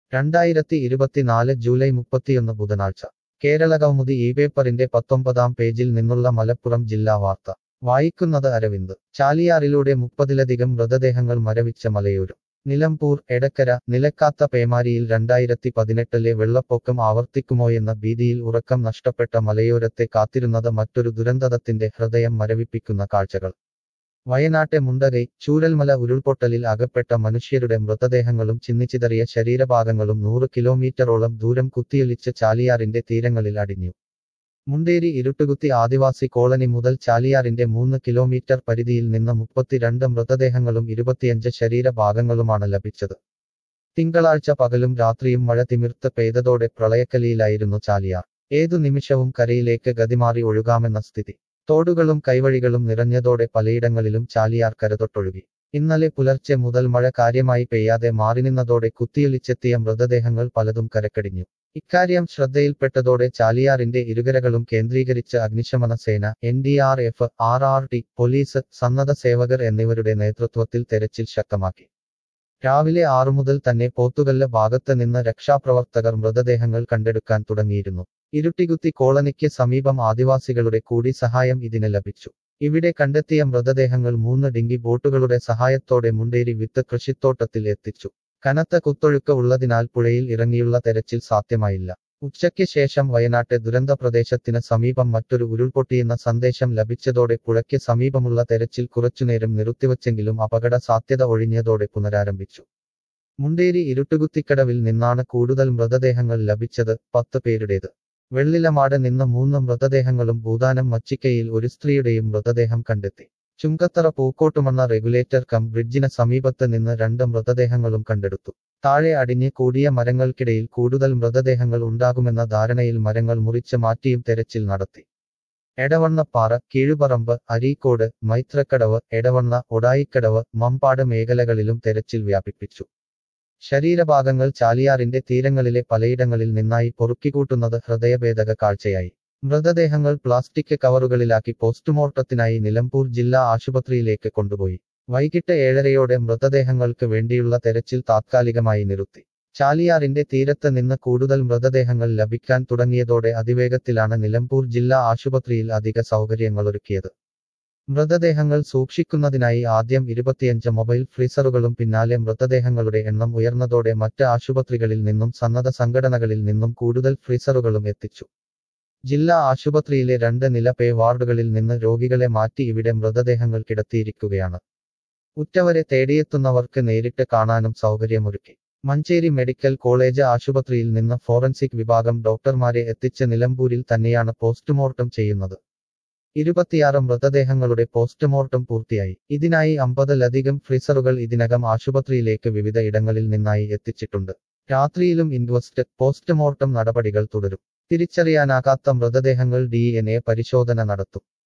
രണ്ടായിരത്തി ഇരുപത്തിനാല് ജൂലൈ മുപ്പത്തിയൊന്ന് ബുധനാഴ്ച കേരള കൗമുദി ഈ പേപ്പറിന്റെ പത്തൊമ്പതാം പേജിൽ നിന്നുള്ള മലപ്പുറം ജില്ലാ വാർത്ത വായിക്കുന്നത് അരവിന്ദ് ചാലിയാറിലൂടെ മുപ്പതിലധികം മൃതദേഹങ്ങൾ മരവിച്ച മലയോരം നിലമ്പൂർ എടക്കര നിലക്കാത്ത പേമാരിയിൽ രണ്ടായിരത്തി പതിനെട്ടിലെ വെള്ളപ്പൊക്കം ആവർത്തിക്കുമോയെന്ന ഭീതിയിൽ ഉറക്കം നഷ്ടപ്പെട്ട മലയോരത്തെ കാത്തിരുന്നത് മറ്റൊരു ദുരന്തത്തിന്റെ ഹൃദയം മരവിപ്പിക്കുന്ന കാഴ്ചകൾ വയനാട്ടെ മുണ്ടകൈ ചൂരൽമല ഉരുൾപൊട്ടലിൽ അകപ്പെട്ട മനുഷ്യരുടെ മൃതദേഹങ്ങളും ചിന്നിച്ചിതറിയ ശരീരഭാഗങ്ങളും നൂറ് കിലോമീറ്ററോളം ദൂരം കുത്തിയൊലിച്ച് ചാലിയാറിന്റെ തീരങ്ങളിൽ അടിഞ്ഞു മുണ്ടേരി ഇരുട്ടുകുത്തി ആദിവാസി കോളനി മുതൽ ചാലിയാറിന്റെ മൂന്ന് കിലോമീറ്റർ പരിധിയിൽ നിന്ന് മുപ്പത്തിരണ്ട് മൃതദേഹങ്ങളും ഇരുപത്തിയഞ്ച് ശരീരഭാഗങ്ങളുമാണ് ലഭിച്ചത് തിങ്കളാഴ്ച പകലും രാത്രിയും മഴ തിമിർത്ത് പെയ്തതോടെ പ്രളയക്കലിയിലായിരുന്നു ചാലിയാർ ഏതു നിമിഷവും കരയിലേക്ക് ഗതിമാറി ഒഴുകാമെന്ന സ്ഥിതി തോടുകളും കൈവഴികളും നിറഞ്ഞതോടെ പലയിടങ്ങളിലും ചാലിയാർ കരതൊട്ടൊഴുകി ഇന്നലെ പുലർച്ചെ മുതൽ മഴ കാര്യമായി പെയ്യാതെ മാറിനിന്നതോടെ കുത്തിയൊലിച്ചെത്തിയ മൃതദേഹങ്ങൾ പലതും കരക്കടിഞ്ഞു ഇക്കാര്യം ശ്രദ്ധയിൽപ്പെട്ടതോടെ ചാലിയാറിന്റെ ഇരുകരകളും കേന്ദ്രീകരിച്ച് അഗ്നിശമന സേന N D R F R R T police സന്നദ്ധ സേവകർ എന്നിവരുടെ നേതൃത്വത്തിൽ തെരച്ചിൽ ശക്തമാക്കി രാവിലെ ആറു മുതൽ തന്നെ പോത്തുകല്ല് ഭാഗത്ത് നിന്ന് രക്ഷാപ്രവർത്തകർ മൃതദേഹങ്ങൾ കണ്ടെടുക്കാൻ തുടങ്ങിയിരുന്നു ഇരുട്ടികുത്തി കോളനിക്ക് സമീപം ആദിവാസികളുടെ കൂടി സഹായം ഇതിന് ലഭിച്ചു ഇവിടെ കണ്ടെത്തിയ മൃതദേഹങ്ങൾ മൂന്ന് ഡിങ്കി ബോട്ടുകളുടെ സഹായത്തോടെ മുണ്ടേരി വിത്ത് കൃഷിത്തോട്ടത്തിൽ എത്തിച്ചു കനത്ത കുത്തൊഴുക്ക് ഉള്ളതിനാൽ പുഴയിൽ ഇറങ്ങിയുള്ള തെരച്ചിൽ സാധ്യമായില്ല ഉച്ചയ്ക്ക് ശേഷം വയനാട്ടെ ദുരന്ത പ്രദേശത്തിന് സമീപം മറ്റൊരു ഉരുൾപൊട്ടിയെന്ന സന്ദേശം ലഭിച്ചതോടെ പുഴയ്ക്ക് സമീപമുള്ള തെരച്ചിൽ കുറച്ചുനേരം നിർത്തിവച്ചെങ്കിലും അപകട സാധ്യത ഒഴിഞ്ഞതോടെ പുനരാരംഭിച്ചു മുണ്ടേരി ഇരുട്ടുകുത്തിക്കടവിൽ നിന്നാണ് കൂടുതൽ മൃതദേഹങ്ങൾ ലഭിച്ചത് പത്ത് പേരുടേത് വെള്ളിലമാട് നിന്ന് മൂന്ന് മൃതദേഹങ്ങളും ഭൂതാനം മച്ചിക്കയിൽ ഒരു സ്ത്രീയുടെയും മൃതദേഹം കണ്ടെത്തി ചുങ്കത്തറ പൂക്കോട്ടുമണ്ണ റെഗുലേറ്റർ കം ബ്രിഡ്ജിന് സമീപത്ത് നിന്ന് രണ്ട് മൃതദേഹങ്ങളും കണ്ടെടുത്തു താഴെ അടിഞ്ഞ് കൂടിയ മരങ്ങൾക്കിടയിൽ കൂടുതൽ മൃതദേഹങ്ങൾ ഉണ്ടാകുമെന്ന ധാരണയിൽ മരങ്ങൾ മുറിച്ച് മാറ്റിയും തെരച്ചിൽ നടത്തി എടവണ്ണപ്പാറ കീഴുപറമ്പ് അരീക്കോട് മൈത്രക്കടവ് എടവണ്ണ ഒടായിക്കടവ് മമ്പാട് മേഖലകളിലും തെരച്ചിൽ വ്യാപിപ്പിച്ചു ശരീരഭാഗങ്ങൾ ചാലിയാറിന്റെ തീരങ്ങളിലെ പലയിടങ്ങളിൽ നിന്നായി പൊറുക്കിക്കൂട്ടുന്നത് ഹൃദയഭേദക കാഴ്ചയായി മൃതദേഹങ്ങൾ പ്ലാസ്റ്റിക് കവറുകളിലാക്കി പോസ്റ്റ്മോർട്ടത്തിനായി നിലമ്പൂർ ജില്ലാ ആശുപത്രിയിലേക്ക് കൊണ്ടുപോയി വൈകിട്ട് ഏഴരയോടെ മൃതദേഹങ്ങൾക്ക് വേണ്ടിയുള്ള തെരച്ചിൽ താത്കാലികമായി നിർത്തി ചാലിയാറിന്റെ തീരത്ത് നിന്ന് കൂടുതൽ മൃതദേഹങ്ങൾ ലഭിക്കാൻ തുടങ്ങിയതോടെ അതിവേഗത്തിലാണ് നിലമ്പൂർ ജില്ലാ ആശുപത്രിയിൽ അധിക സൗകര്യങ്ങളൊരുക്കിയത് മൃതദേഹങ്ങൾ സൂക്ഷിക്കുന്നതിനായി ആദ്യം ഇരുപത്തിയഞ്ച് മൊബൈൽ ഫ്രീസറുകളും പിന്നാലെ മൃതദേഹങ്ങളുടെ എണ്ണം ഉയർന്നതോടെ മറ്റ് ആശുപത്രികളിൽ നിന്നും സന്നദ്ധ സംഘടനകളിൽ നിന്നും കൂടുതൽ ഫ്രീസറുകളും എത്തിച്ചു ജില്ലാ ആശുപത്രിയിലെ രണ്ട് നില പേ വാർഡുകളിൽ നിന്ന് രോഗികളെ മാറ്റി ഇവിടെ മൃതദേഹങ്ങൾ കിടത്തിയിരിക്കുകയാണ് ഉറ്റവരെ തേടിയെത്തുന്നവർക്ക് നേരിട്ട് കാണാനും സൗകര്യമൊരുക്കി മഞ്ചേരി മെഡിക്കൽ കോളേജ് ആശുപത്രിയിൽ നിന്ന് ഫോറൻസിക് വിഭാഗം ഡോക്ടർമാരെ എത്തിച്ച് നിലമ്പൂരിൽ തന്നെയാണ് പോസ്റ്റ്മോർട്ടം ചെയ്യുന്നത് ഇരുപത്തിയാറ് മൃതദേഹങ്ങളുടെ പോസ്റ്റ്മോർട്ടം പൂർത്തിയായി ഇതിനായി അമ്പതിലധികം ഫ്രീസറുകൾ ഇതിനകം ആശുപത്രിയിലേക്ക് വിവിധ ഇടങ്ങളിൽ നിന്നായി എത്തിച്ചിട്ടുണ്ട് രാത്രിയിലും ഇൻക്വസ്റ്റ് പോസ്റ്റ്മോർട്ടം നടപടികൾ തുടരും തിരിച്ചറിയാനാകാത്ത മൃതദേഹങ്ങൾ ഡി പരിശോധന നടത്തും